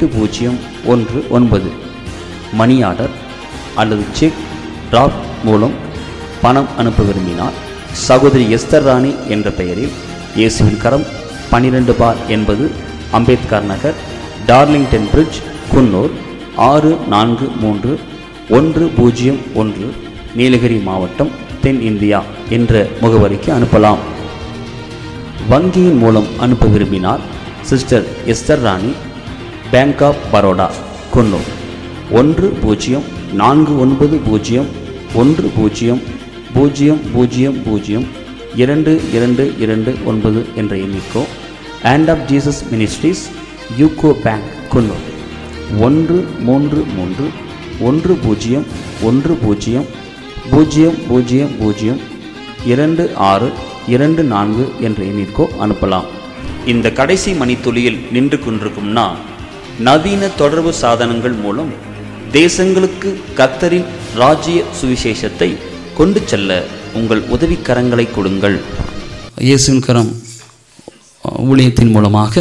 எட்டு பூஜ்ஜியம் ஒன்று ஒன்பது மணி ஆர்டர் அல்லது செக் டிராப் மூலம் பணம் அனுப்ப விரும்பினால் சகோதரி எஸ்தர் ராணி என்ற பெயரில் இயேசுவின் கரம் பன்னிரண்டு பார் என்பது அம்பேத்கர் நகர் டார்லிங்டன் பிரிட்ஜ் குன்னூர் ஆறு நான்கு மூன்று ஒன்று பூஜ்ஜியம் ஒன்று நீலகிரி மாவட்டம் தென் இந்தியா என்ற முகவரிக்கு அனுப்பலாம் வங்கியின் மூலம் அனுப்ப விரும்பினால் sister Esther Rani bank of Baroda Coonoor ஒன்று பூஜ்ஜியம் நான்கு ஒன்பது பூஜ்ஜியம் ஒன்று பூஜ்ஜியம் பூஜ்ஜியம் பூஜ்ஜியம் பூஜ்ஜியம் இரண்டு இரண்டு இரண்டு ஒன்பது என்ற எண்ணிக்கோ and of Jesus ministries UCO bank Coonoor ஒன்று மூன்று மூன்று ஒன்று பூஜ்ஜியம் ஒன்று பூஜ்ஜியம் பூஜ்ஜியம் பூஜ்ஜியம் பூஜ்ஜியம் இரண்டு ஆறு இரண்டு நான்கு என்ற எண்ணிற்கோ அனுப்பலாம் இந்த கடைசி மணித்துளியில் நின்று கொண்டிருக்கும் நான் நவீன தொடர்பு சாதனங்கள் மூலம் தேசங்களுக்கு கத்தரின் ராஜ்ய சுவிசேஷத்தை கொண்டு செல்ல உங்கள் உதவிக்கரங்களை கொடுங்கள் இயேசுவின் கரம் ஊழியத்தின் மூலமாக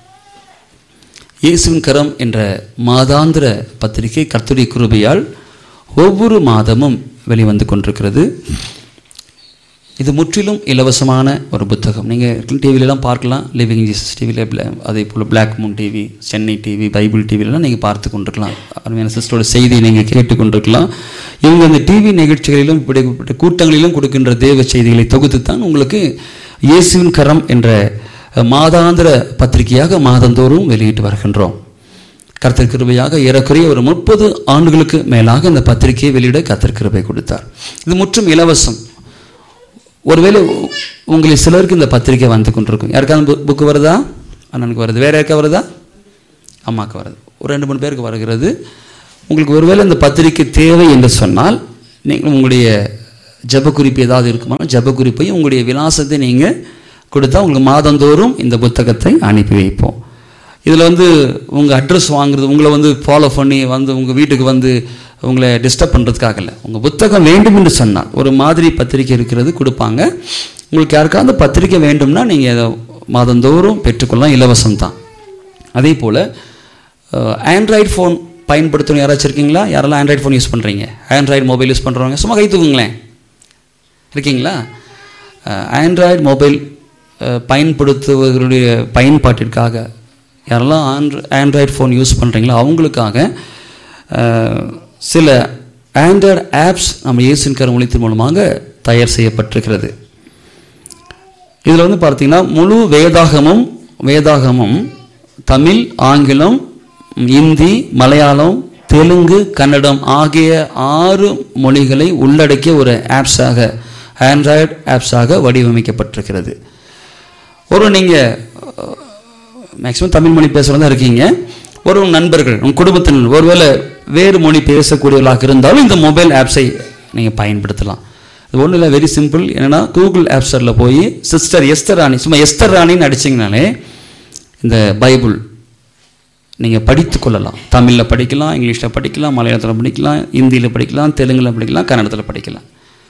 இயேசுவின் கரம் என்ற மாதாந்திர பத்திரிகை கர்த்தருடைய கிருபையால் ஒவ்வொரு மாதமும் வெளிவந்து கொண்டிருக்கிறது இது முற்றிலும் இலவசமான ஒரு புத்தகம் நீங்கள் டிவிலலாம் பார்க்கலாம் லிவிங் ஜீசஸ் டிவியில் அதே போல் Black Moon TV Chennai TV Bible டிவிலலாம் நீங்கள் பார்த்து கொண்டிருக்கலாம் அருமையான சிஸ்டரோட செய்தியை நீங்கள் கேட்டுக்கொண்டிருக்கலாம் இவங்க அந்த டிவி நிகழ்ச்சிகளிலும் இப்படிப்பட்ட கூட்டங்களிலும் கொடுக்கின்ற தேவ செய்திகளை தொகுத்து தான் உங்களுக்கு இயேசுவின் கரம் என்ற மாதாந்திர பத்திரிகையாக மாதந்தோறும் வெளியிட்டு வருகின்றோம் கர்த்தர் கிருபையாக ஏறக்குறைய ஒரு முப்பது ஆண்டுகளுக்கு மேலாக இந்த பத்திரிகையை வெளியிட கர்த்தர் கிருபை கொடுத்தார் இது முற்றும் இலவசம் ஒருவேளை உங்களில் சிலருக்கு இந்த பத்திரிக்கை வந்து கொண்டிருக்கும் யாருக்காவது புக்கு வருதா அண்ணனுக்கு வருது வேற யாருக்கா வருதா அம்மாவுக்கு வருது ஒரு ரெண்டு மூணு பேருக்கு வருகிறது உங்களுக்கு ஒருவேளை இந்த பத்திரிக்கை தேவை என்று சொன்னால் நீங்கள் உங்களுடைய ஜப குறிப்பு ஏதாவது இருக்குமா ஜப குறிப்பையும் உங்களுடைய விலாசத்தை நீங்கள் கொடுத்தா உங்களுக்கு மாதந்தோறும் இந்த புத்தகத்தை அனுப்பி வைப்போம் இதில் வந்து உங்கள் அட்ரஸ் வாங்குறது உங்களை வந்து ஃபாலோ பண்ணி வந்து உங்கள் வீட்டுக்கு வந்து உங்களை டிஸ்டர்ப் பண்ணுறதுக்காக இல்லை உங்கள் புத்தகம் வேண்டும் என்று சொன்னால் ஒரு மாதிரி பத்திரிக்கை இருக்கிறது கொடுப்பாங்க உங்களுக்கு யாருக்காவது பத்திரிக்கை வேண்டும்னா நீங்கள் அதை மாதந்தோறும் பெற்றுக்கொள்ளலாம் இலவசம் தான் அதே போல் ஆண்ட்ராய்டு ஃபோன் பயன்படுத்தணும் யாராச்சும் இருக்கீங்களா யாரெல்லாம் ஆண்ட்ராய்டு ஃபோன் யூஸ் பண்ணுறீங்க ஆண்ட்ராய்டு மொபைல் யூஸ் பண்ணுறவங்க சும்மா கை தூக்குங்களேன் இருக்கீங்களா ஆண்ட்ராய்டு மொபைல் பயன்படுத்துவர்களுடைய பயன்பாட்டிற்காக யாரெல்லாம் ஆண்ட்ரு ஆண்ட்ராய்டு ஃபோன் யூஸ் பண்ணுறீங்களோ அவங்களுக்காக சில ஆண்ட்ராய்டு ஆப்ஸ் நம்ம இயேசுவின் கரம் ஒழித்தின் மூலமாக தயார் செய்யப்பட்டிருக்கிறது இதில் வந்து பார்த்தீங்கன்னா முழு வேதாகமும் வேதாகமும் தமிழ் ஆங்கிலம் இந்தி மலையாளம் தெலுங்கு கன்னடம் ஆகிய ஆறு மொழிகளை உள்ளடக்கிய ஒரு ஆப்ஸாக ஆண்ட்ராய்டு ஆப்ஸாக வடிவமைக்கப்பட்டிருக்கிறது ஒரு நீங்கள் மேக்ஸிமம் தமிழ் மொழி பேசுகிறதா இருக்கீங்க ஒரு நண்பர்கள் உங்கள் குடும்பத்தினர் ஒருவேளை வேறு மொழி பேசக்கூடியவர்களாக இருந்தாலும் இந்த மொபைல் ஆப்ஸை நீங்கள் பயன்படுத்தலாம் இது ஒன்றும் இல்லை வெரி சிம்பிள் என்னென்னா கூகுள் ஆப் ஸ்டோரில் போய் சிஸ்டர் எஸ்தர் ராணி சும்மா எஸ்தர் ராணின்னு அடிச்சிங்கனாலே இந்த பைபிள் நீங்கள் படித்து கொள்ளலாம் தமிழில் படிக்கலாம் இங்கிலீஷில் படிக்கலாம் மலையாளத்தில் படிக்கலாம் ஹிந்தியில் படிக்கலாம் தெலுங்கில் படிக்கலாம் கன்னடத்தில் படிக்கலாம்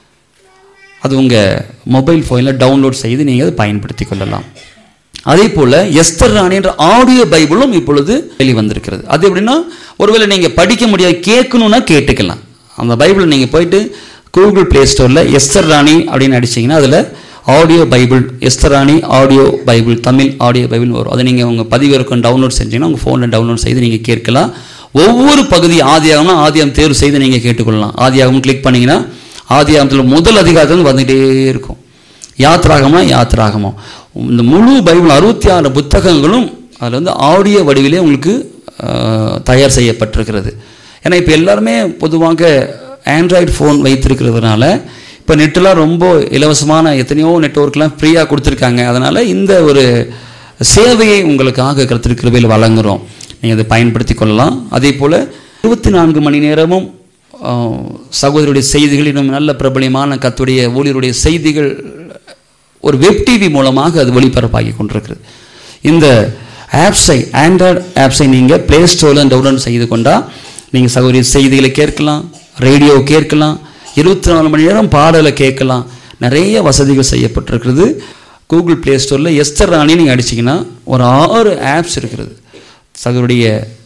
அது உங்கள் மொபைல் ஃபோனில் டவுன்லோட் செய்து நீங்கள் அதை பயன்படுத்தி கொள்ளலாம் அதே போல் எஸ்தர் ராணி என்ற ஆடியோ பைபிளும் இப்பொழுது வெளிவந்திருக்கிறது அது எப்படின்னா ஒருவேளை நீங்கள் படிக்க முடியாது கேட்கணுன்னா கேட்டுக்கலாம் அந்த பைபிள் நீங்கள் போயிட்டு கூகுள் ப்ளே ஸ்டோரில் எஸ்தர் ராணி அப்படின்னு அடிச்சிங்கன்னா அதில் audio Bible Esther Rani audio Bible Tamil audio Bible வரும் அதை நீங்கள் உங்கள் பதிவிறக்கம் டவுன்லோட் செஞ்சீங்கன்னா உங்கள் ஃபோனில் டவுன்லோட் செய்து நீங்கள் கேட்கலாம் ஒவ்வொரு பகுதி ஆதியாகம்னா ஆதியாகம் தேர்வு செய்து நீங்கள் கேட்டுக்கொள்ளலாம் ஆதியாகம் கிளிக் பண்ணிங்கன்னா ஆதியாகத்தில் முதல் அதிகாரத்தில் வந்துகிட்டே இருக்கும் யாத்ராகமா யாத்ராகமோ இந்த முழு பைபிள் அறுபத்தி ஆறு புத்தகங்களும் அதில் வந்து ஆடியோ வடிவிலே உங்களுக்கு தயார் செய்யப்பட்டிருக்கிறது ஏன்னா இப்போ எல்லாருமே பொதுவாக ஆண்ட்ராய்டு ஃபோன் வைத்திருக்கிறதுனால இப்போ நெட்டெலாம் ரொம்ப இலவசமான எத்தனையோ நெட்ஒர்க்லாம் ஃப்ரீயாக கொடுத்துருக்காங்க அதனால் இந்த ஒரு சேவையை உங்களுக்காக கருத்திருக்கிறவையில் வழங்குகிறோம் நீங்கள் அதை பயன்படுத்தி கொள்ளலாம் அதே போல் இருபத்தி நான்கு மணி நேரமும் சகோதரியுடைய செய்திகள் இன்னும் நல்ல பிரபலியமான கத்துடைய ஊழியருடைய செய்திகள் ஒரு வெப் டிவி மூலமாக அது ஒளிபரப்பாகி கொண்டிருக்கிறது இந்த ஆப்ஸை ஆண்ட்ராய்டு ஆப்ஸை நீங்கள் ப்ளே ஸ்டோரில் டவுன்லோட் செய்து கொண்டால் நீங்கள் சகோதரி செய்திகளை கேட்கலாம் ரேடியோ கேட்கலாம் இருபத்தி நாலு மணி நேரம் பாடலை கேட்கலாம் நிறைய வசதிகள் செய்யப்பட்டிருக்கிறது கூகுள் ப்ளே ஸ்டோரில் எஸ்தர் ராணி நீங்கள் அடிச்சிங்கன்னா ஒரு ஆறு ஆப்ஸ் இருக்கிறது சகோதரிய